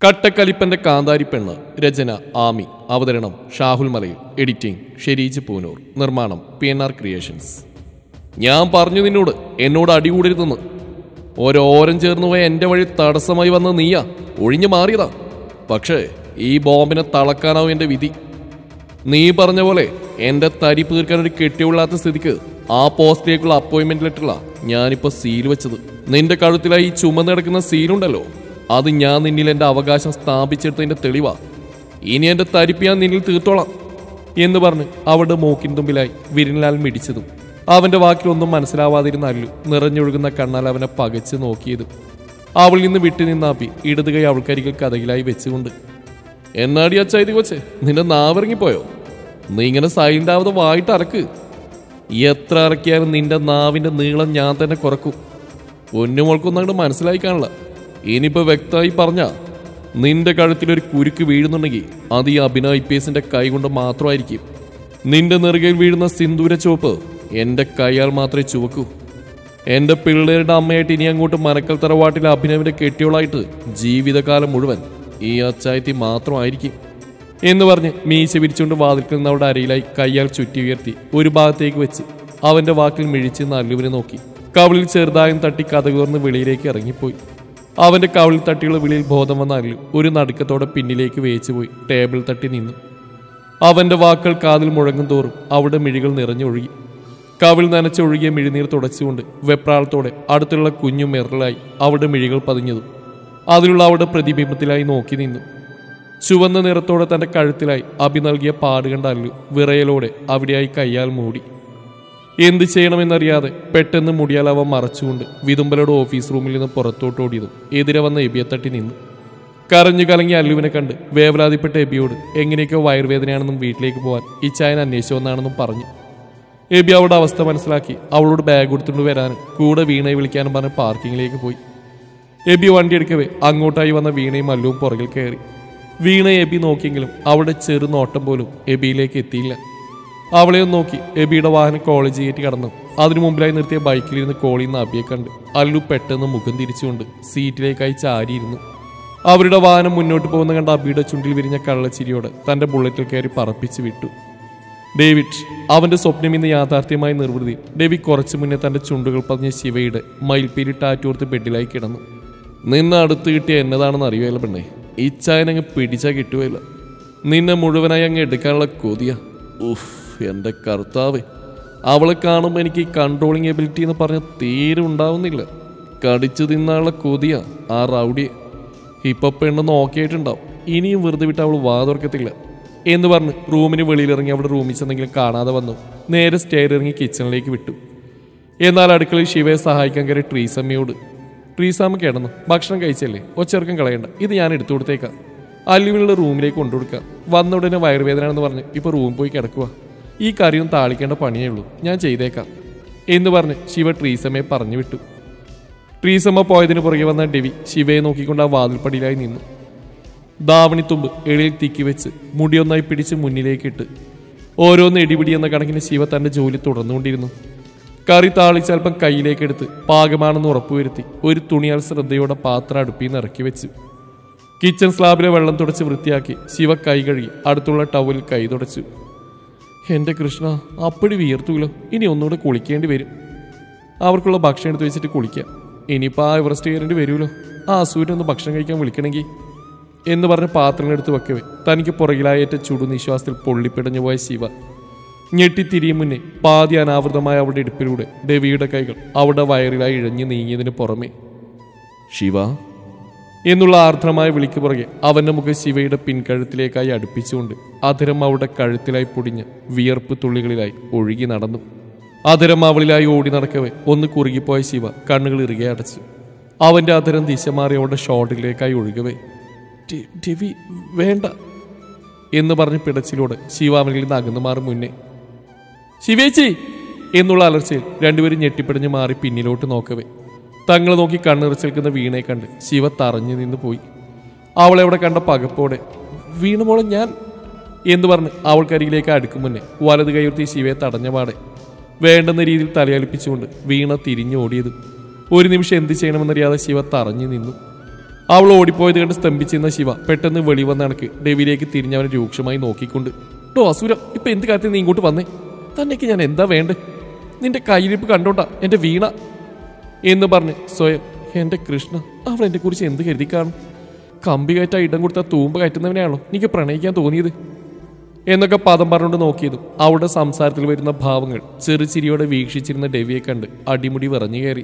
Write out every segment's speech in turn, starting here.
കട്ടക്കലിപ്പന്റെ കാന്താരി പെണ്ണ് രചന ആമി അവതരണം ഷാഹുൽ മലയിൽ എഡിറ്റിംഗ് ഷെരീജ് പൂനൂർ നിർമ്മാണം പി എൻ ആർ ക്രിയേഷൻസ് ഞാൻ പറഞ്ഞു നിന്നോട് എന്നോട് അടികൂടരുതെന്ന് ഓരോരം ചേർന്ന് പോയ എൻ്റെ വഴി തടസ്സമായി വന്ന നീയാ ഒഴിഞ്ഞു മാറിയതാ പക്ഷേ ഈ ബോംബിനെ തളക്കാനാവും എൻ്റെ വിധി നീ പറഞ്ഞ പോലെ എൻ്റെ തരിപ്പ് തീർക്കാൻ ഒരു കെട്ടിയുള്ളാത്ത സ്ഥിതിക്ക് ആ പോസ്റ്റിലേക്കുള്ള അപ്പോയിന്റ്മെന്റ് ലെറ്ററിലാ ഞാനിപ്പോ സീൽ വെച്ചത് നിന്റെ കഴുത്തിലായി ഈ ചുമന്ന് കിടക്കുന്ന സീലുണ്ടല്ലോ അത് ഞാൻ നിന്നിൽ എൻ്റെ അവകാശം സ്ഥാപിച്ചെടുത്തതിന്റെ തെളിവാ ഇനി എൻ്റെ തരിപ്പ് ഞാൻ നിന്നിൽ തീർത്തോളാം എന്ന് പറഞ്ഞ് അവളുടെ മൂക്കിൻ തുമ്പിലായി വിരലാൽ മിടിച്ചതും അവന്റെ വാക്കിലൊന്നും മനസ്സിലാവാതിരുന്ന അല്ലു നിറഞ്ഞൊഴുകുന്ന കണ്ണാൽ അവനെ പകച്ച് നോക്കിയതും അവളിൽ നിന്ന് വിട്ടുനിന്ന അപ്പി ഇടത് കൈ അവൾക്കരികിൽ കഥകിലായി വെച്ചുകൊണ്ട് എന്നാടി അച്ഛാ ഇത് കൊച്ചെ നിന്റെ നാവിറങ്ങിപ്പോയോ നീ ഇങ്ങനെ സൈലന്റ് ആവാതെ വായിട്ട് അരക്ക് എത്ര ഇറക്കിയാലും നിന്റെ നാവിന്റെ നീളം ഞാൻ തന്നെ കുറക്കും പൊന്നുമോൾക്കൊന്നും അങ്ങോട്ട് മനസ്സിലായി കാണില്ല ഇനിയിപ്പോ വ്യക്തമായി പറഞ്ഞ നിന്റെ കഴുത്തിൽ ഒരു കുരുക്ക് വീഴുന്നുണ്ടെങ്കിൽ അത് ഈ അഭിനവ് ഐ പി എസിന്റെ കൈ കൊണ്ട് മാത്രമായിരിക്കും നിന്റെ നെറുകയിൽ വീഴുന്ന സിന്ദൂര ചുവപ്പ് എന്റെ കൈയാൽ മാത്രമേ ചുവക്കൂ എന്റെ പിള്ളേരുടെ അമ്മയായിട്ട് ഇനി അങ്ങോട്ട് മനക്കൽ തറവാട്ടിലെ അഭിനവിന്റെ കെട്ടിയോളായിട്ട് ജീവിതകാലം മുഴുവൻ ഈ അച്ചായത്തി മാത്രമായിരിക്കും എന്ന് പറഞ്ഞ് മീശ വിരിച്ചുകൊണ്ട് വാതിൽക്കൽ നിന്ന് അവളുടെ അരയിലായി കയ്യാൽ ചുറ്റി ഉയർത്തി ഒരു ഭാഗത്തേക്ക് വെച്ച് അവന്റെ വാക്കിൽ മിഴിച്ച് നല്ലുവിനെ നോക്കി കവിളിൽ ചെറുതായും തട്ടി കഥകുർന്ന് വെളിയിലേക്ക് ഇറങ്ങിപ്പോയി അവന്റെ കവിളിൽ തട്ടിയുള്ള വിളിയിൽ ബോധം വന്ന അല്ലു ഒരു നടുക്കത്തോടെ പിന്നിലേക്ക് വേച്ചുപോയി ടേബിൾ തട്ടി നിന്നു അവന്റെ വാക്കുകൾ കാതിൽ മുഴങ്ങും തോറും അവിടെ മിഴികൾ നിറഞ്ഞൊഴുകി കവിൾ നനച്ചൊഴുകിയ മിഴിനീർ തുടച്ചുകൊണ്ട് വെപ്രാളത്തോടെ അടുത്തുള്ള കുഞ്ഞു മിറലായി അവിടെ മിഴികൾ പതിഞ്ഞതും അതിലുള്ള അവിടെ പ്രതിബിംബത്തിലായി നോക്കി നിന്നു ചുവന്ന നിറത്തോടെ തന്റെ കഴുത്തിലായി അഭി നൽകിയ പാട് കണ്ട അല്ലു വിറയലോടെ അവിടെയായി കയ്യാൽ മൂടി എന്ത് ചെയ്യണമെന്നറിയാതെ പെട്ടെന്ന് മുടിയാൽ അവ മറച്ചുകൊണ്ട് വിതുമ്പലയുടെ ഓഫീസ് റൂമിൽ നിന്ന് പുറത്തോട്ട് ഓടിയതും എതിരെ വന്ന എബിയെ തട്ടി നിന്നു കരഞ്ഞു കലങ്ങി അല്ലുവിനെ കണ്ട് വേവലാതിപ്പെട്ട എബിയോട് എങ്ങനെയൊക്കെ വയറുവേദനയാണെന്നും വീട്ടിലേക്ക് പോകാൻ ഈ ചായൻ അന്വേഷിച്ചു വന്നാണെന്നും പറഞ്ഞു എബി അവളുടെ അവസ്ഥ മനസ്സിലാക്കി അവളോട് ബാഗ് കൊടുത്തുകൊണ്ട് വരാനും കൂടെ വീണയെ വിളിക്കാനും പറഞ്ഞ് പാർക്കിങ്ങിലേക്ക് പോയി എബി വണ്ടി എടുക്കവേ അങ്ങോട്ടായി വന്ന വീണയും മല്ലുവും പുറകിൽ കയറി വീണയെ എബി നോക്കിയെങ്കിലും അവളുടെ ചെറു നോട്ടം പോലും എബിയിലേക്ക് എത്തിയില്ല അവളെയും നോക്കി എബിയുടെ വാഹനം കോളേജ് ഗേറ്റ് കടന്നു അതിനു മുമ്പിലായി നിർത്തിയ ബൈക്കിലിരുന്ന് കോളിൽ നിന്ന് അബിയെ കണ്ട് അല്ലു പെട്ടെന്ന് മുഖം തിരിച്ചുകൊണ്ട് സീറ്റിലേക്കായി ചാരിയിരുന്നു അവരുടെ വാഹനം മുന്നോട്ട് പോകുന്ന കണ്ട അബിയുടെ ചുണ്ടിൽ വിരിഞ്ഞ കള്ളച്ചിരിയോടെ തന്റെ ബുള്ളറ്റിൽ കയറി പറപ്പിച്ച് വിട്ടു ഡേവിഡ് അവന്റെ സ്വപ്നം ഇന്ന് യാഥാർത്ഥ്യമായി നിർവൃതി ഡേവി കുറച്ചു മുന്നേ തന്റെ ചുണ്ടുകൾ പതിഞ്ഞ ശിവയുടെ മയിൽപ്പീരി ടാറ്റോർത്ത് ബെഡിലായി കിടന്നു നിന്ന് അടുത്ത് കിട്ടിയ എന്നതാണെന്ന് അറിയുമല്ലോ പെണ്ണേ ഈ ചായനങ്ങ് പിടിച്ചാൽ കിട്ടുകയില്ല നിന്നെ മുഴുവനായി അങ്ങ് എടുക്കാനുള്ള കൊതിയ ഉഫ് എൻ്റെ കർത്താവേ അവളെ കാണുമ്പോൾ എനിക്ക് ഈ കൺട്രോളിങ് എബിലിറ്റി എന്ന് പറഞ്ഞ തീരെ ഉണ്ടാവുന്നില്ല കടിച്ചു തിന്നാനുള്ള കൊതിയ ആ റൗഡിയെ ഇപ്പൊ പെണ്ണ് നോക്കിയിട്ടുണ്ടാവും ഇനിയും വെറുതെ വിട്ട് അവൾ വാ തുറക്കത്തില്ല എന്ന് പറഞ്ഞ് റൂമിന് വെളിയിലിറങ്ങി അവിടെ റൂമിൽ ചെന്നെങ്കിലും കാണാതെ വന്നു നേരെ സ്റ്റെയർ ഇറങ്ങി കിച്ചണിലേക്ക് വിട്ടു എന്നാൽ അടുക്കളയിൽ ശിവയെ സഹായിക്കാൻ കയറി ട്രീസമ്മയോട് ട്രീസമ്മ കിടന്നു ഭക്ഷണം കഴിച്ചല്ലേ ഒച്ചെറുക്കം കളയണ്ട ഇത് ഞാൻ എടുത്തു കൊടുത്തേക്കാം അല്ലുവിനുള്ള റൂമിലേക്ക് കൊണ്ടുകൊടുക്കാം വന്ന ഉടനെ വയറുവേദനയാണെന്ന് പറഞ്ഞ് ഇപ്പൊ റൂമിൽ പോയി കിടക്കുക ഈ കറിയും താളിക്കേണ്ട പണിയേ ഉള്ളൂ ഞാൻ ചെയ്തേക്കാം എന്ന് പറഞ്ഞ് ശിവ ട്രീസമ്മയെ പറഞ്ഞു വിട്ടു ട്രീസമ്മ പോയതിന് പുറകെ വന്ന ഡെവി ശിവയെ നോക്കിക്കൊണ്ട് ആ വാതിൽപ്പടിയിലായി നിന്നു ദാവണിത്തുമ്പ് എളിയിൽ തിക്കി വെച്ച് മുടിയൊന്നായി പിടിച്ച് മുന്നിലേക്കിട്ട് ഓരോന്ന് ഇടിപിടി എന്ന കണക്കിന് ശിവ തന്റെ ജോലി തുടർന്നുകൊണ്ടിരുന്നു കറി താളിച്ച് അല്പം കയ്യിലേക്കെടുത്ത് പാകമാണെന്ന് ഉറപ്പുവരുത്തി ഒരു തുണിയാൽ ശ്രദ്ധയോടെ പാത്രം അടുപ്പിൽ നിന്ന് ഇറക്കി വെച്ചു കിച്ചൺ സ്ലാബിലെ വെള്ളം തുടച്ച് വൃത്തിയാക്കി ശിവ കൈ കഴുകി അടുത്തുള്ള ടവലിൽ കൈ തുടച്ചു എന്റെ കൃഷ്ണ അപ്പടി വിയർത്തൂലോ ഇനി ഒന്നുകൂടെ കുളിക്കേണ്ടി വരും അവർക്കുള്ള ഭക്ഷണം എടുത്ത് വെച്ചിട്ട് കുളിക്കാം ഇനിയിപ്പോൾ ആ എവറസ്റ്റ് കയറേണ്ടി വരുമല്ലോ ആ അസൂരൻ ഒന്ന് ഭക്ഷണം കഴിക്കാൻ വിളിക്കണമെങ്കിൽ എന്ന് പറഞ്ഞ് പാത്രങ്ങൾ എടുത്ത് വെക്കവേ തനിക്ക് പുറകിലായേറ്റ ചുടു നിശ്വാസത്തിൽ പൊള്ളിപ്പിടഞ്ഞു പോയ ശിവ ഞെട്ടിത്തിരിയും മുന്നേ പാതി അനാവൃതമായ അവളുടെ ഇടുപ്പിലൂടെ രവിയുടെ കൈകൾ അവളുടെ വയറിലായി ഇഴഞ്ഞു നീങ്ങിയതിന് പുറമെ ശിവ എന്നുള്ള ആർദ്രമായ വിളിക്ക് പുറകെ അവന്റെ മുഖം ശിവയുടെ പിൻകഴുത്തിലേക്കായി അടുപ്പിച്ചുകൊണ്ട് അധരം അവളുടെ കഴുത്തിലായി പൊടിഞ്ഞ് വിയർപ്പ് തുള്ളികളിലായി ഒഴുകി നടന്നു അധരം അവളിലായി ഓടി നടക്കവേ ഒന്ന് കുറുകിപ്പോയ ശിവ കണ്ണുകൾ ഇറുകെ അടച്ചു അവന്റെ അധരം ദിശ മാറി അവളുടെ ഷോൾഡറിലേക്കായി ഒഴുകവേ "ടി- ടിവി വേണ്ട എന്ന് പറഞ്ഞ് പിടച്ചിലൂടെ ശിവ അവനിൽ നിന്ന് അകന്നു മാറും മുന്നേ ശിവേച്ചി എന്നുള്ള അലർച്ചയിൽ രണ്ടുപേരും ഞെട്ടിപ്പിടഞ്ഞ് മാറി പിന്നിലോട്ട് നോക്കവേ തങ്ങളെ നോക്കി കണ്ണിറച്ചേൽക്കുന്ന വീണയെ കണ്ട് ശിവ തറഞ്ഞു നിന്ന് പോയി അവളെ അവിടെ കണ്ട പകപ്പോടെ വീണുമോളെ ഞാൻ എന്ന് പറഞ്ഞ് അവൾക്കരികിലേക്ക് അടുക്കും മുന്നേ വലത് കൈയുർത്തി ശിവയെ തടഞ്ഞ പാടെ വേണ്ടെന്ന രീതിയിൽ തലയലിപ്പിച്ചുകൊണ്ട് വീണ തിരിഞ്ഞോടിയത് ഒരു നിമിഷം എന്ത് ചെയ്യണമെന്നറിയാതെ ശിവ തറഞ്ഞു നിന്നു അവൾ ഓടിപ്പോയത് കണ്ട് സ്തംഭിച്ചിരുന്ന ശിവ പെട്ടെന്ന് വെളി വന്ന കണക്ക് ഡെവിയിലേക്ക് തിരിഞ്ഞവനെ രൂക്ഷമായി നോക്കിക്കൊണ്ട് ഡോ അസുര ഇപ്പൊ എന്ത് കാര്യത്തിൽ നീ ഇങ്ങോട്ട് വന്നേ തന്നേക്ക് ഞാൻ എന്താ വേണ്ടേ നിന്റെ കയ്യിരിപ്പ് കണ്ടോണ്ടാ എന്റെ വീണ എന്ന് പറഞ്ഞ് സ്വയം എന്റെ കൃഷ്ണ അവൾ എന്നെ കുറിച്ച് എന്ത് കരുതി കാണും കമ്പി കയറ്റാ ഇടം കൊടുത്ത തൂമ്പ് കയറ്റുന്നവനെയാണോ എനിക്ക് പ്രണയിക്കാൻ തോന്നിയത് എന്നൊക്കെ പദം പറഞ്ഞുകൊണ്ട് നോക്കിയതും അവളുടെ സംസാരത്തിൽ വരുന്ന ഭാവങ്ങൾ ചെറുചിരിയോടെ വീക്ഷിച്ചിരുന്ന ഡെവിയെ കണ്ട് അടിമുടി വിറഞ്ഞു കയറി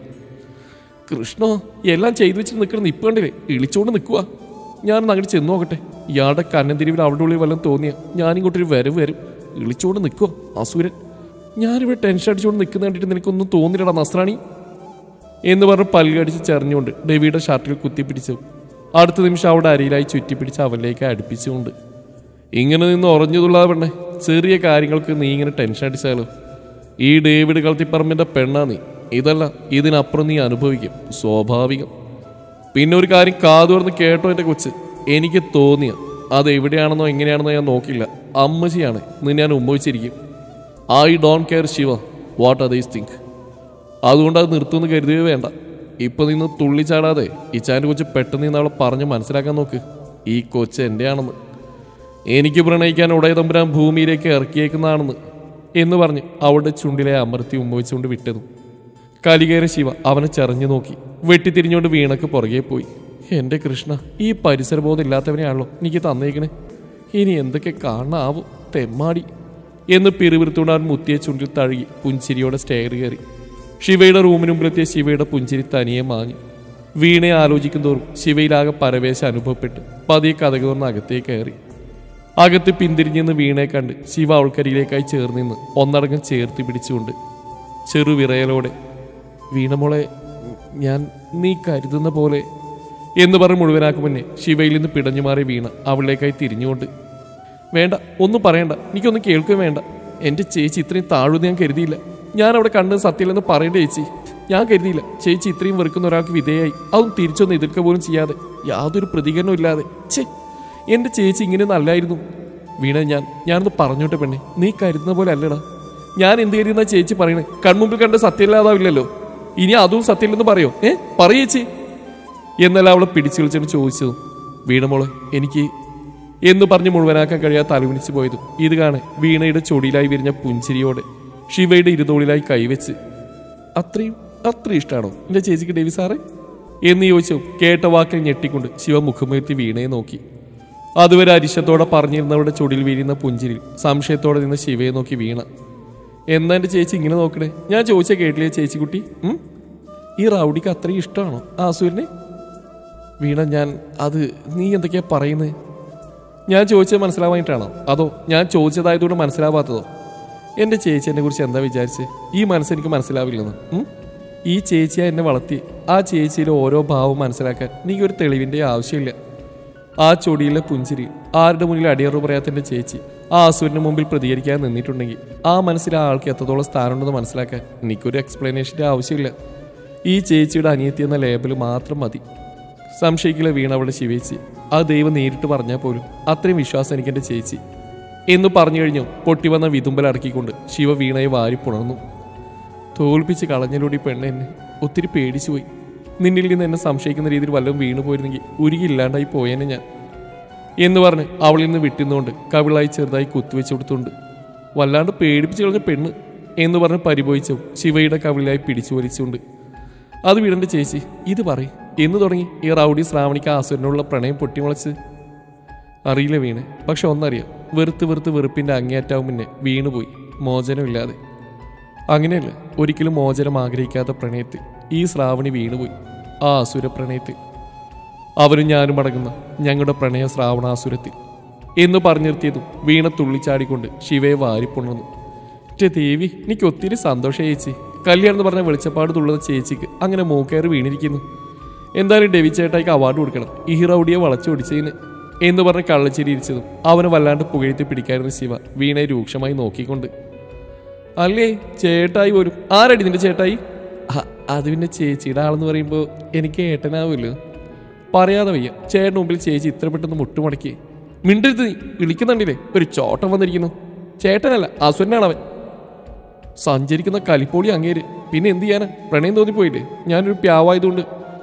കൃഷ്ണോ എല്ലാം ചെയ്തു വെച്ച് നിൽക്കണം നിപ്പ് കണ്ടില്ലേ ഇളിച്ചോണ്ട് നിൽക്കുക ഞാനൊന്ന് അങ്ങോട്ട് ചെന്ന് നോക്കട്ടെ ഇയാളുടെ കന്നന്തിരിവിൽ അവളുടെ ഉള്ളിൽ വല്ലതും തോന്നിയ ഞാനിങ്ങോട്ടൊരു വരവ് വരും ഇളിച്ചോണ്ട് നിൽക്കുക അസൂരൻ ഞാനിവിടെ ടെൻഷൻ അടിച്ചുകൊണ്ട് നിൽക്കുന്ന കണ്ടിട്ട് നിനക്കൊന്നും തോന്നില്ലടാ നസ്രാണി എന്ന് പറഞ്ഞ് പല്ലുകടിച്ച് ചെറിഞ്ഞുകൊണ്ട് ഡെവിയുടെ ഷർട്ടിൽ കുത്തിപ്പിടിച്ചു അടുത്ത നിമിഷം അവിടെ അരിയിലായി ചുറ്റിപ്പിടിച്ച് അവനിലേക്ക് അടുപ്പിച്ചുകൊണ്ട് ഇങ്ങനെ നിന്ന് ഉറഞ്ഞതുള്ളാതെ പെണ്ണെ ചെറിയ കാര്യങ്ങൾക്ക് നീ ഇങ്ങനെ ടെൻഷൻ അടിച്ചാലോ ഈ ഡേവിഡ് കളത്തിപ്പറമ്പിന്റെ പെണ്ണാ നീ ഇതല്ല ഇതിനപ്പുറം നീ അനുഭവിക്കും സ്വാഭാവികം പിന്നെ ഒരു കാര്യം കാതുവർന്ന് കേട്ടോ എൻ്റെ കൊച്ച് എനിക്ക് തോന്നിയ അത് എവിടെയാണെന്നോ എങ്ങനെയാണെന്നോ ഞാൻ നോക്കില്ല അമ്മച്ചിയാണ് നിന്നെ ഞാൻ ഉമ്മവിച്ചിരിക്കും I don't care Shiva what are these think അതുകൊണ്ട് അത് നിർത്തുമെന്ന് കരുതുകയോ വേണ്ട ഇപ്പൊ നിന്ന് തുള്ളിച്ചാടാതെ ഇച്ചാൻ്റെ കൊച്ച് പെട്ടെന്ന് നിന്ന് അവളെ പറഞ്ഞ് മനസ്സിലാക്കാൻ നോക്ക് ഈ കൊച്ച് എൻ്റെ ആണെന്ന് എനിക്ക് പ്രണയിക്കാൻ ഉടയ തമ്പുരാൻ ഭൂമിയിലേക്ക് ഇറക്കിയേക്കുന്നതാണെന്ന് എന്ന് പറഞ്ഞ് അവളുടെ ചുണ്ടിലെ അമർത്തി ഉമ്മവെച്ചുകൊണ്ട് വിട്ടതും കലികേര ശിവ അവനെ ചെറിഞ്ഞു നോക്കി വെട്ടിത്തിരിഞ്ഞുകൊണ്ട് വീണക്ക് പുറകെ പോയി എൻ്റെ കൃഷ്ണ ഈ പരിസരബോധം ഇല്ലാത്തവനെയാണല്ലോ എനിക്ക് തന്നേക്കണേ ഇനി എന്തൊക്കെ കാണാവോ തെമ്മാടി എന്ന് പിറുപിറുത്തുകൊണ്ട് അവൻ മുത്തിയ ചുണ്ടിൽ തഴുകി പുഞ്ചിരിയോടെ സ്റ്റെയർ കയറി ശിവയുടെ റൂമിന് മുമ്പിലെത്തിയ ശിവയുടെ പുഞ്ചിരി തനിയെ മാഞ്ഞു വീണയെ ആലോചിക്കും തോറും ശിവയിലാകെ പരവേശം അനുഭവപ്പെട്ടു പതിയെ കഥക തുറന്ന് അകത്തേക്ക് കയറി അകത്ത് പിന്തിരിഞ്ഞെന്ന് വീണയെ കണ്ട് ശിവ അവൾക്കരിയിലേക്കായി ചേർന്ന് നിന്ന് ഒന്നടങ്കം ചേർത്ത് പിടിച്ചുകൊണ്ട് ചെറുവിറയലോടെ വീണമോളെ ഞാൻ നീ കരുതുന്ന പോലെ എന്ന് പറഞ്ഞ് മുഴുവനാക്കും മുന്നേ ശിവയിൽ നിന്ന് പിടഞ്ഞു മാറി വീണ അവളിലേക്കായി തിരിഞ്ഞുകൊണ്ട് വേണ്ട ഒന്നും പറയണ്ട എനിക്കൊന്നും കേൾക്കുകയും വേണ്ട എൻ്റെ ചേച്ചി ഇത്രയും താഴുമെന്ന് ഞാൻ കരുതിയില്ല ഞാൻ അവിടെ കണ്ടത് സത്യമില്ലെന്ന് പറയേണ്ട ചേച്ചി ഞാൻ കരുതിയില്ല ചേച്ചി ഇത്രയും വെറുക്കുന്ന ഒരാൾക്ക് വിധേയായി അതും തിരിച്ചൊന്ന് എതിർക്കുക പോലും ചെയ്യാതെ യാതൊരു പ്രതികരണവും ഇല്ലാതെ ഛേ എൻ്റെ ചേച്ചി ഇങ്ങനെ നല്ലായിരുന്നു വീണ ഞാൻ ഞാനൊന്ന് പറഞ്ഞോട്ടെ പെണ്ണെ നീ കരുതുന്ന പോലെ അല്ലടാ ഞാൻ എന്ത് കരുതുന്ന ചേച്ചി പറയണേ കൺമുമ്പിൽ കണ്ട് സത്യമില്ലാതാവില്ലല്ലോ ഇനി അതും സത്യമില്ലെന്ന് പറയോ ഏ പറയേച്ചി എന്നല്ല അവളെ പിടിച്ചു വിളിച്ചിട്ട് ചോദിച്ചതും വീണമോളെ എനിക്ക് എന്ന് പറഞ്ഞ് മുഴുവനാക്കാൻ കഴിയാത്ത തലവിനിച്ച് പോയതും ഇത് കാണെ വീണയുടെ ചൊടിയിലായി വിരിഞ്ഞ പുഞ്ചിരിയോടെ ശിവയുടെ ഇരുതോളിലായി കൈവച്ച് അത്രയും അത്രയും ഇഷ്ടമാണോ എൻ്റെ ചേച്ചിക്ക് ഡേവി സാറേ എന്ന് ചോദിച്ചു കേട്ട വാക്കിൽ ഞെട്ടിക്കൊണ്ട് ശിവ മുഖമുയർത്തി വീണയെ നോക്കി അതുവരെ അരിശത്തോടെ പറഞ്ഞിരുന്നവരുടെ ചൊടിയിൽ വീഴുന്ന പുഞ്ചിരിൽ സംശയത്തോടെ നിന്ന് ശിവയെ നോക്കി വീണ എന്നാ എൻ്റെ ചേച്ചി ഇങ്ങനെ നോക്കണേ ഞാൻ ചോദിച്ച കേട്ടില്ലേ ചേച്ചിക്കുട്ടി ഉം? ഈ റൗഡിക്ക് അത്രയും ഇഷ്ടമാണോ ആ സൂര്യനെ വീണ ഞാൻ അത് നീ എന്തൊക്കെയാ പറയുന്നത് ഞാൻ ചോദിച്ചത് മനസ്സിലാവാനായിട്ടാണോ അതോ ഞാൻ ചോദിച്ചതായതുകൊണ്ട് മനസ്സിലാവാത്തതോ എൻ്റെ ചേച്ചി എന്നെ കുറിച്ച് എന്താ വിചാരിച്ച് ഈ മനസ്സെനിക്ക് മനസ്സിലാവില്ലെന്ന് ഉം? ഈ ചേച്ചിയാ എന്നെ വളർത്തി ആ ചേച്ചിയിലെ ഓരോ ഭാവവും മനസ്സിലാക്കാൻ എനിക്കൊരു തെളിവിൻ്റെ ആവശ്യമില്ല ആ ചൊടിയിലെ പുഞ്ചിരി ആരുടെ മുന്നിൽ അടിയറു പറയാത്ത എൻ്റെ ചേച്ചി ആ അസുരന് മുമ്പിൽ പ്രതികരിക്കാൻ നിന്നിട്ടുണ്ടെങ്കിൽ ആ മനസ്സിൽ ആ ആൾക്ക് എത്രത്തോളം സ്ഥാനമുണ്ടെന്ന് മനസ്സിലാക്കാൻ എനിക്കൊരു എക്സ്പ്ലനേഷൻ്റെ ആവശ്യമില്ല ഈ ചേച്ചിയുടെ അനിയത്തി എന്ന ലേബൽ മാത്രം മതി സംശയിക്കില്ല വീണ അവളുടെ ശിവേച്ചി ആ ദൈവം നേരിട്ട് പറഞ്ഞാൽ പോലും അത്രയും വിശ്വാസം എനിക്ക് എൻ്റെ ചേച്ചി എന്ന് പറഞ്ഞു കഴിഞ്ഞു പൊട്ടി വന്ന വിതുമ്പൽ അടക്കിക്കൊണ്ട് ശിവ വീണയെ വാരി പുണർന്നു തോൽപ്പിച്ച് കളഞ്ഞലൂടി പെണ്ണ് എന്നെ ഒത്തിരി പേടിച്ചു പോയി നിന്നിൽ നിന്ന് എന്നെ സംശയിക്കുന്ന രീതിയിൽ വല്ലതും വീണു പോയിരുന്നെങ്കിൽ ഉരുകില്ലാണ്ടായി പോയേനെ ഞാൻ എന്ന് പറഞ്ഞ് അവളിൽ നിന്ന് വിട്ടുന്നുകൊണ്ട് കവിളായി ചെറുതായി കുത്തിവെച്ച് കൊടുത്തുകൊണ്ട് വല്ലാണ്ട് പേടിപ്പിച്ച് കളഞ്ഞ പെണ്ണ് എന്ന് പറഞ്ഞ് പരിഭവിച്ചു ശിവയുടെ കവിളിലായി പിടിച്ചു വലിച്ചുകൊണ്ട് അത് വീടന്റെ ചേച്ചി ഇത് പറയും എന്ന് തുടങ്ങി ഈ റൗഡി ശ്രാവണിക്ക് ആസുരനുള്ള പ്രണയം പൊട്ടിമുളച്ച് അറിയില്ല വീണ് പക്ഷെ ഒന്നറിയാം വെറുത്ത് വെറുത്ത് വെറുപ്പിന്റെ അങ്ങേയറ്റാവും മുന്നേ വീണുപോയി മോചനമില്ലാതെ അങ്ങനെയല്ല ഒരിക്കലും മോചനം ആഗ്രഹിക്കാത്ത പ്രണയത്തിൽ ഈ ശ്രാവണി വീണുപോയി ആ അസുര പ്രണയത്തിൽ അവരും ഞാനും അടങ്ങുന്ന ഞങ്ങളുടെ പ്രണയ ശ്രാവണാസുരത്തിൽ എന്ന് പറഞ്ഞു നിർത്തിയതും വീണ തുള്ളിച്ചാടിക്കൊണ്ട് ശിവയെ വാരിപ്പുണർന്നു ചേ ദേവി എനിക്ക് ഒത്തിരി സന്തോഷം ചേച്ചി കല്യാണം എന്ന് പറഞ്ഞ വെളിച്ചപ്പാട് തുള്ളുന്ന ചേച്ചിക്ക് അങ്ങനെ മൂക്കയറ് വീണിരിക്കുന്നു എന്തായാലും ഡെവി ചേട്ടായിക്ക് അവാർഡ് കൊടുക്കണം ഈ റൗഡിയെ വളച്ചു പിടിച്ചതിന് എന്ന് പറഞ്ഞ് കള്ളച്ചിരി ഇരിച്ചതും അവന് വല്ലാണ്ട് പുകഴ്ത്തി പിടിക്കായിരുന്ന ശിവ വീണയെ രൂക്ഷമായി നോക്കിക്കൊണ്ട് അല്ലേ ചേട്ടായി പോലും ആരടി നിന്റെ ചേട്ടായി അ- അത് പിന്നെ ചേച്ചിയുടെ ആളെന്ന് പറയുമ്പോൾ എനിക്ക് ഏട്ടനാവുമല്ലോ പറയാതെ വയ്യ ചേട്ടന് മുമ്പിൽ ചേച്ചി ഇത്ര പെട്ടെന്ന് മുട്ടുമടക്കി മിണ്ടരുത് നീ വിളിക്കുന്നുണ്ടില്ലേ ഒരു ചോട്ടം വന്നിരിക്കുന്നു ചേട്ടനല്ല അസുരനാണ് അവൻ സഞ്ചരിക്കുന്ന കലിപ്പോളി അങ്ങേര് പിന്നെ എന്ത് ചെയ്യാനാ പ്രണയം തോന്നിപ്പോയില്ലേ ഞാനൊരു പ്യാവായതുകൊണ്ട്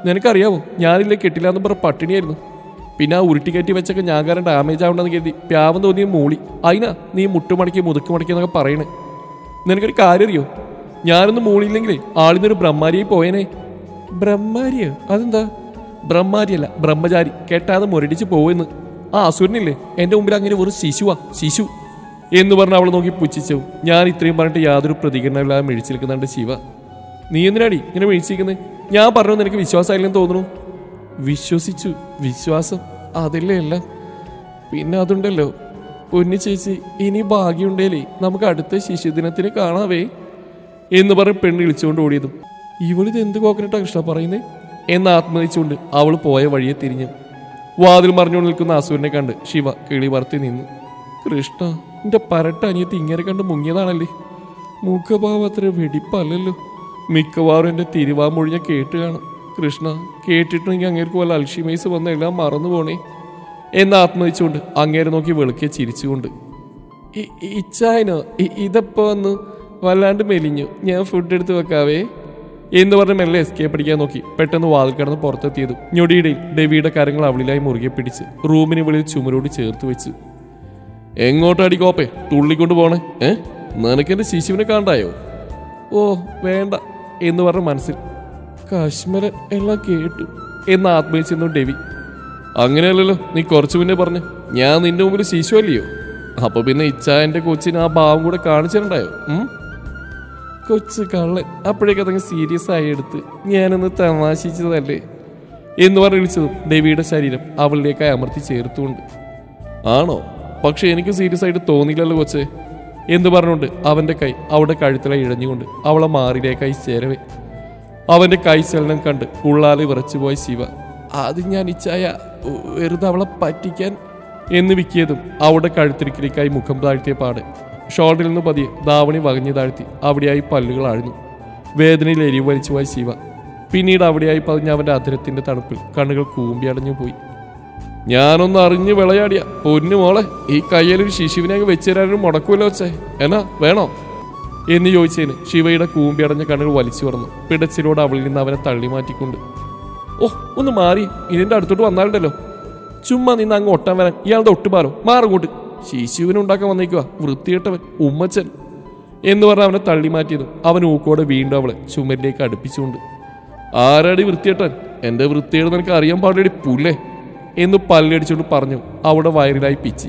നിനക്കറിയാവോ ഞാനില്ലേ കെട്ടില്ല എന്ന് പറഞ്ഞ പട്ടിണിയായിരുന്നു പിന്നെ ആ ഉരുട്ടിക്കയറ്റി വെച്ചൊക്കെ ഞാൻ കാരണം ഡാമേജ് ആവണ്ടെന്ന് കരുതി പ്യാവം തോന്നിയ മൂളി അതിനാ നീ മുട്ടുമടക്കി മുതുക്ക് മടക്കി എന്നൊക്കെ പറയണേ നിനക്കൊരു കാര്യം അറിയോ ഞാനൊന്ന് മൂളിയില്ലെങ്കിലേ ആളിന്നൊരു ബ്രഹ്മാരിയായി പോയേനെ ബ്രഹ്മാരിയോ അതെന്താ ബ്രഹ്മാരിയല്ല ബ്രഹ്മചാരി കെട്ടാതെ മുരടിച്ച് പോവെന്ന് ആ അസുരനില്ലേ എന്റെ മുമ്പിൽ അങ്ങനെ വെറും ശിശുവാ ശിശു എന്ന് പറഞ്ഞ് അവളെ നോക്കി പുച്ഛിച്ചു ഞാൻ ഇത്രയും പറഞ്ഞിട്ട് യാതൊരു പ്രതികരണമില്ലാതെ മിഴിച്ചു നിൽക്കുന്നുണ്ട് ശിവ നീ എന്തിനാടി ഇങ്ങനെ മിഴിച്ചിരിക്കുന്നത് ഞാൻ പറഞ്ഞു നിനക്ക് വിശ്വാസമായില്ലെന്ന് തോന്നുന്നു വിശ്വസിച്ചു വിശ്വാസം അതല്ലേ എല്ലാം പിന്നെ അതുണ്ടല്ലോ പൊന്നു ചേച്ചി ഇനി ഭാഗ്യമുണ്ടേലേ നമുക്ക് അടുത്ത ശിശുദിനത്തിന് കാണാവേ എന്ന് പറഞ്ഞ് പെണ്ണ് വിളിച്ചുകൊണ്ട് ഓടിയതും ഇവളിത് എന്ത് കോക്കനട്ടാ കൃഷ്ണ പറയുന്നേ എന്ന് ആത്മതിച്ചുകൊണ്ട് അവൾ പോയ വഴിയെ തിരിഞ്ഞു വാതിൽ മറിഞ്ഞുകൊണ്ട് നിൽക്കുന്ന അസുരനെ കണ്ട് ശിവ കിളി വർത്തി നിന്നു കൃഷ്ണ എന്റെ പരട്ട അനിയത്തി ഇങ്ങനെ കണ്ട് മുങ്ങിയതാണല്ലേ മുഖഭാവം അത്ര വെടിപ്പല്ലല്ലോ മിക്കവാറും എൻ്റെ തിരുവാമൊഴിഞ്ഞ കേട്ട് കാണും കൃഷ്ണ കേട്ടിട്ടുണ്ടെങ്കിൽ അങ്ങേർക്ക് വല്ല അൽഷിമൈസ് വന്ന എല്ലാം മറന്നു പോണേ എന്ന് ആത്മതിച്ചുകൊണ്ട് അങ്ങേരെ നോക്കി വെളുക്കെ ചിരിച്ചുകൊണ്ട് ഇ- ഇച്ചായനോ ഇ- ഇതപ്പോ വന്നു വല്ലാണ്ട് മെലിഞ്ഞു ഞാൻ ഫുഡ് എടുത്ത് വെക്കാവേ എന്ന് പറഞ്ഞ് മെല്ലെ എസ്കേപ്പ് അടിക്കാൻ നോക്കി പെട്ടെന്ന് വാതിൽ കിടന്ന് പുറത്തെത്തിയതും ഞൊടിയിടയിൽ ഡെവിയുടെ കരങ്ങൾ അവളിലായി മുറുകെ പിടിച്ച് റൂമിന് വെളിയിൽ ചുമരോട് ചേർത്ത് വെച്ചു എങ്ങോട്ടടി കോപ്പേ തുള്ളിക്കൊണ്ട് പോണേ ഏ നിനക്കെന്റെ ശിശുവിനെ കാണണ്ടായോ ഓ വേണ്ട എന്ന് പറഞ്ഞ മനസ്സിൽ കാശ്മീരൻ എല്ലാം കേട്ടു എന്ന് ആത്മയിച്ചെന്നു ഡെവി അങ്ങനെയല്ലല്ലോ നീ കുറച്ചു മുന്നേ പറഞ്ഞു ഞാൻ നിന്റെ മുമ്പിൽ ശിശു അല്ലയോ അപ്പൊ പിന്നെ ഇച്ചായന്റെ കൊച്ചിന് ആ ഭാവം കൂടെ കാണിച്ചിട്ടുണ്ടായോ ഉം? കൊച്ചു കള്ളൻ അപ്പോഴേക്ക് അതങ്ങ് സീരിയസ് ആയി എടുത്ത് ഞാനൊന്ന് തമാശിച്ചതല്ലേ എന്ന് പറഞ്ഞ് വിളിച്ചതും ഡെവിയുടെ ശരീരം അവളിലേക്കായി അമർത്തി ചേർത്തുകൊണ്ട് ആണോ പക്ഷെ എനിക്ക് സീരിയസ് ആയിട്ട് തോന്നിയില്ലല്ലോ കൊച്ചെ എന്ന് പറഞ്ഞുകൊണ്ട് അവന്റെ കൈ അവളുടെ കഴുത്തിലായി ഇഴഞ്ഞുകൊണ്ട് അവളെ മാറിലേക്കായി ചേരവേ അവന്റെ കൈ ചലനം കണ്ട് ഉള്ളാലെ വിറച്ചുപോയ ശിവ അത് ഞാൻ ഇച്ചായ ഉ- വെറുതെ അവളെ പറ്റിക്കാൻ എന്ന് വിക്കിയതും അവളുടെ കഴുത്തിരിക്കലേക്കായി മുഖം താഴ്ത്തിയ പാട് ഷോൾഡറിൽ നിന്ന് പതിയെ ദാവണി വകഞ്ഞു താഴ്ത്തി അവിടെയായി പല്ലുകൾ ആഴ്ന്നു വേദനയിൽ എരിവ് വലിച്ചുപോയ ശിവ പിന്നീട് അവിടെയായി പതിഞ്ഞ അവന്റെ അധരത്തിന്റെ തണുപ്പിൽ കണ്ണുകൾ കൂമ്പി അടഞ്ഞു പോയി ഞാനൊന്ന് അറിഞ്ഞ് വിളയാടിയ പൊന്നു മോളെ ഈ കയ്യിലൊരു ശിശുവിനെ അങ്ങ് വെച്ചു തരാനൊരു മുടക്കൂല്ലോ വെച്ചേ എന്നാ വേണോ എന്ന് ചോദിച്ചതിന് ശിവയുടെ കൂമ്പി അടഞ്ഞ കണ്ണുകൾ വലിച്ചു തുറന്നു പിടച്ചിലോട് അവളിൽ നിന്ന് അവനെ തള്ളി മാറ്റിക്കൊണ്ട് ഓ ഒന്ന് മാറി ഇതിന്റെ അടുത്തോട്ട് വന്നാലുണ്ടല്ലോ ചുമ്മാ നിന്ന് അങ്ങ് ഒട്ടാൻ വരാൻ ഇയാളുടെ ഒട്ടുപാലോ മാറങ്ങോട്ട് ശിശുവിനെ ഉണ്ടാക്കാൻ വന്നേക്കുക വൃത്തികെട്ടവൻ ഉമ്മച്ചൻ എന്ന് പറഞ്ഞ് അവനെ തള്ളി മാറ്റിയതും അവൻ ഊക്കോടെ വീണ്ടും അവളെ ചുമരിലേക്ക് അടുപ്പിച്ചുകൊണ്ട് ആരാടി വൃത്തിയേട്ടൻ എന്റെ വൃത്തിയേട് നിനക്ക് അറിയാൻ പാടില്ലടി പുല്ലേ എന്ന് പല്ലടിച്ചുകൊണ്ട് പറഞ്ഞു അവിടെ വയറിലായി പിച്ചി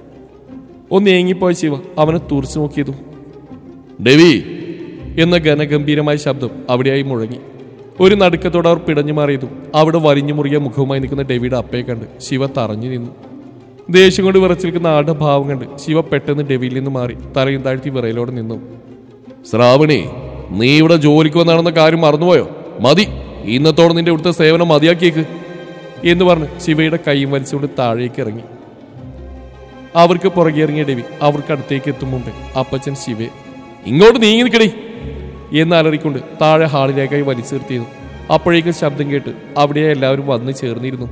ഒന്ന് ഏങ്ങിപ്പോയ ശിവ അവനെ തുറച്ചു നോക്കിയതും ഡെവി എന്ന ഘനഗംഭീരമായ ശബ്ദം അവിടെയായി മുഴങ്ങി ഒരു നടുക്കത്തോടെ അവർ പിടഞ്ഞു മാറിയതും അവിടെ വലിഞ്ഞു മുറിയ മുഖവുമായി നിൽക്കുന്ന ഡെവിയുടെ അപ്പയെ കണ്ട് ശിവ തറഞ്ഞു നിന്നു ദേഷ്യം കൊണ്ട് വിറച്ചു നിൽക്കുന്ന ആളുടെ ഭാവം കണ്ട് ശിവ പെട്ടെന്ന് ഡെവിയിൽ നിന്ന് മാറി തലയും താഴ്ത്തി വിറയിലോടെ നിന്നു ശ്രാവണി നീ ഇവിടെ ജോലിക്ക് വന്നാണെന്ന കാര്യം മറന്നുപോയോ മതി ഇന്നത്തോടെ നിന്റെ ഇവിടുത്തെ സേവനം മതിയാക്കിയേക്ക് എന്ന് പറഞ്ഞ് ശിവയുടെ കൈയും വലിച്ചുകൊണ്ട് താഴേക്ക് ഇറങ്ങി അവർക്ക് പുറകെ ഇറങ്ങിയ ഡെവി അവർക്ക് അടുത്തേക്ക് എത്തും മുമ്പേ അപ്പച്ചൻ ശിവയെ ഇങ്ങോട്ട് നീങ്ങി നിൽക്കടി എന്ന് അലറിക്കൊണ്ട് താഴെ ഹാളിലേക്കായി വലിച്ചു നിർത്തിയിരുന്നു അപ്പോഴേക്കും ശബ്ദം കേട്ട് അവിടെ എല്ലാവരും വന്ന് ചേർന്നിരുന്നു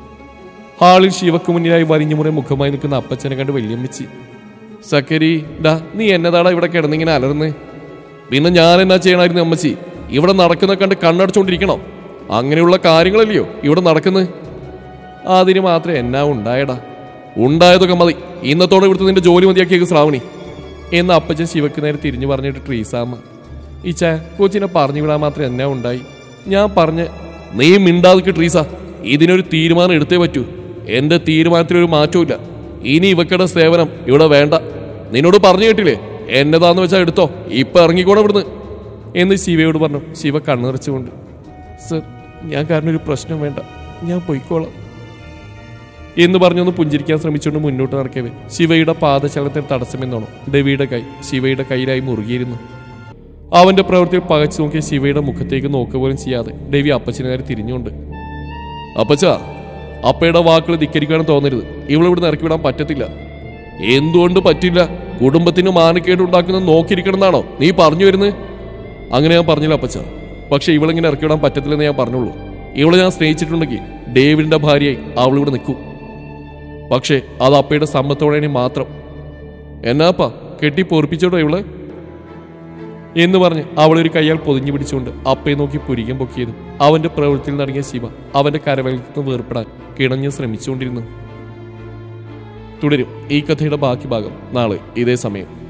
ഹാളിൽ ശിവക്ക് മുന്നിലായി വലിഞ്ഞു മുറി മുഖമായി നിൽക്കുന്ന അപ്പച്ചനെ കണ്ട് വല്യമ്മച്ചി സക്കരി ഡാ നീ എന്നതാടാ ഇവിടെ കിടന്നിങ്ങനെ അലർന്ന് പിന്നെ ഞാൻ എന്നാ ചെയ്യണമായിരുന്നു അമ്മച്ചി ഇവിടെ നടക്കുന്ന കണ്ട് കണ്ണടച്ചോണ്ടിരിക്കണോ അങ്ങനെയുള്ള കാര്യങ്ങളല്ലയോ ഇവിടെ നടക്കുന്നത് അതിന് മാത്രമേ എന്നാ ഉണ്ടായടാ ഉണ്ടായതൊക്കെ മതി ഇന്നത്തോടെ ഇവിടുത്തെ നിന്റെ ജോലി മതിയാക്കിയേക്ക് ശ്രാവണി എന്ന് അപ്പച്ചൻ ശിവക്ക് നേരെ തിരിഞ്ഞു പറഞ്ഞിട്ട് ട്രീസാമ്മ ഇച്ച കൊച്ചിനെ പറഞ്ഞു വിടാൻ മാത്രം എന്നാ ഉണ്ടായി ഞാൻ പറഞ്ഞ് നീ മിണ്ടാതിക്ക് ട്രീസ ഇതിനൊരു തീരുമാനം എടുത്തേ പറ്റൂ എന്റെ തീരുമാനത്തിലൊരു മാറ്റവും ഇല്ല ഇനി ഇവക്കടെ സേവനം ഇവിടെ വേണ്ട നിന്നോട് പറഞ്ഞു കേട്ടില്ലേ എന്നതാന്ന് വെച്ചാൽ എടുത്തോ ഇപ്പൊ ഇറങ്ങിക്കോടെ ഇവിടുന്ന് എന്ന് ശിവയോട് പറഞ്ഞു ശിവ കണ്ണുനിറച്ചുകൊണ്ട് സർ ഞാൻ കാരണം ഒരു പ്രശ്നം വേണ്ട ഞാൻ പൊയ്ക്കോളാം എന്ന് പറഞ്ഞൊന്ന് പുഞ്ചിരിക്കാൻ ശ്രമിച്ചുകൊണ്ട് മുന്നോട്ട് നടക്കവേ ശിവയുടെ പാദചലനത്തിന് തടസ്സമെന്നോണം ഡെവിയുടെ കൈ ശിവയുടെ കയ്യിലായി മുറുകിയിരുന്നു അവന്റെ പ്രവൃത്തിയിൽ പകച്ചു നോക്കിയ ശിവയുടെ മുഖത്തേക്ക് നോക്കുക പോലും ചെയ്യാതെ ഡെവി അപ്പച്ചനെ നേരെ തിരിഞ്ഞുകൊണ്ട് അപ്പച്ച അപ്പയുടെ വാക്കുകൾ ധിക്കരിക്കാനും തോന്നരുത് ഇവളിവിടെ ഇറക്കി വിടാൻ പറ്റത്തില്ല എന്തുകൊണ്ട് പറ്റില്ല കുടുംബത്തിന് മാനക്കേട് ഉണ്ടാക്കുന്നത് നോക്കിയിരിക്കണമെന്നാണോ നീ പറഞ്ഞു വരുന്നത് അങ്ങനെ ഞാൻ പറഞ്ഞില്ല അപ്പച്ച പക്ഷെ ഇവളിങ്ങനെ ഇറക്കി വിടാൻ പറ്റത്തില്ലെന്ന് ഞാൻ പറഞ്ഞുള്ളൂ ഇവളെ ഞാൻ സ്നേഹിച്ചിട്ടുണ്ടെങ്കിൽ ഡേവിഡിന്റെ ഭാര്യയായി അവളിവിടെ നിൽക്കും പക്ഷേ അത് അപ്പയുടെ സമ്മത്തോടെ മാത്രം എന്നാപ്പാ കെട്ടി പൊറിപ്പിച്ചോടോ ഇവളെ എന്ന് പറഞ്ഞ് അവളൊരു കൈയാൽ പൊതിഞ്ഞു പിടിച്ചുകൊണ്ട് അപ്പയെ നോക്കി പുരികം പൊക്കിയതും അവന്റെ പ്രവൃത്തിയിൽ നടങ്ങിയ ശിവ അവന്റെ കരവേലത്തിൽ നിന്ന് വേർപ്പെടാൻ കിണഞ്ഞ് ശ്രമിച്ചുകൊണ്ടിരുന്നു തുടരും ഈ കഥയുടെ ബാക്കി ഭാഗം നാളെ ഇതേ സമയം